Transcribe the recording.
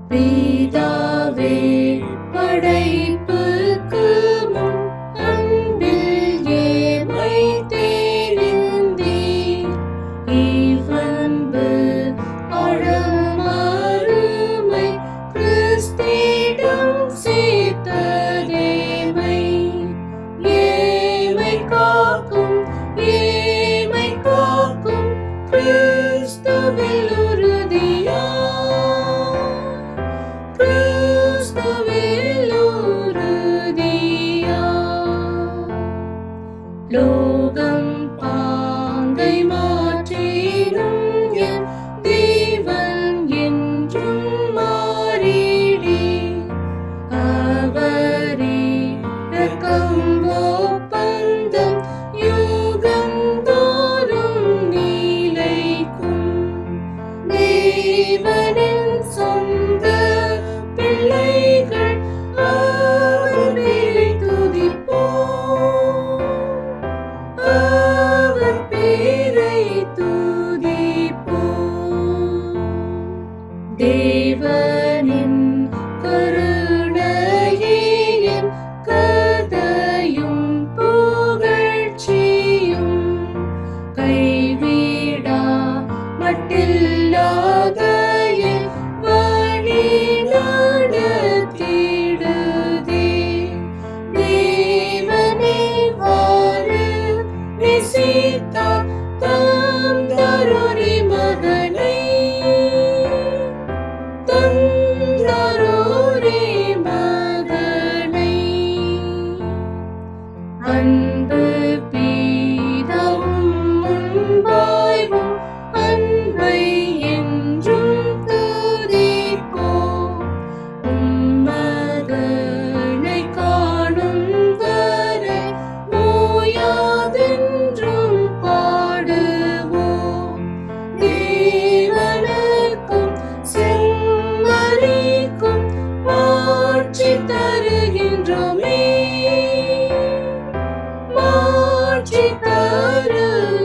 பிதாவே படைப்புக்கு முன் அன்பில் ஏமை தெரிந்தீர் இவ்வன்பு அழம் அருமை கிறிஸ்திடம் சேர்த்ததேமை ஏமை காக்கும் ஏமை காக்கும் கிறிஸ்துவில் உறுதியா கிறிஸ்துவில் உறுதியா லோகம் பாங்கை மாற்றிடும் என் தேவன் என்றும் மாறிடே அவரே ரக்கம் ஒப்பந்தம் யுகந்தோறும் நீலைக்கும் தேவனின் சொந்த பிள்ளைகள் அவர் பேரை துதிப்போம் அவர் பேரை துதிப்போம் தேவனின் கருணையே என் கதையும் புகழ்ச்சியும் கைவிடா மட்டில்லாத என் வழி நடத்திடுதே தேவனே வாரு நேசித்தார் தம் தருரி மகனை தந்தரோரே மகனை அன்பு பீதமும் முன்பாய்வும் அன்பை என்றும் துதிப்போம் உம்மகனை காணும் வரை ஓயாதென்றும் பாடுவோம் தேவனுக்கும் செம்மறிக்கும் மாட்சி தருகின்றோமே மாட்சி தருகின்றோமே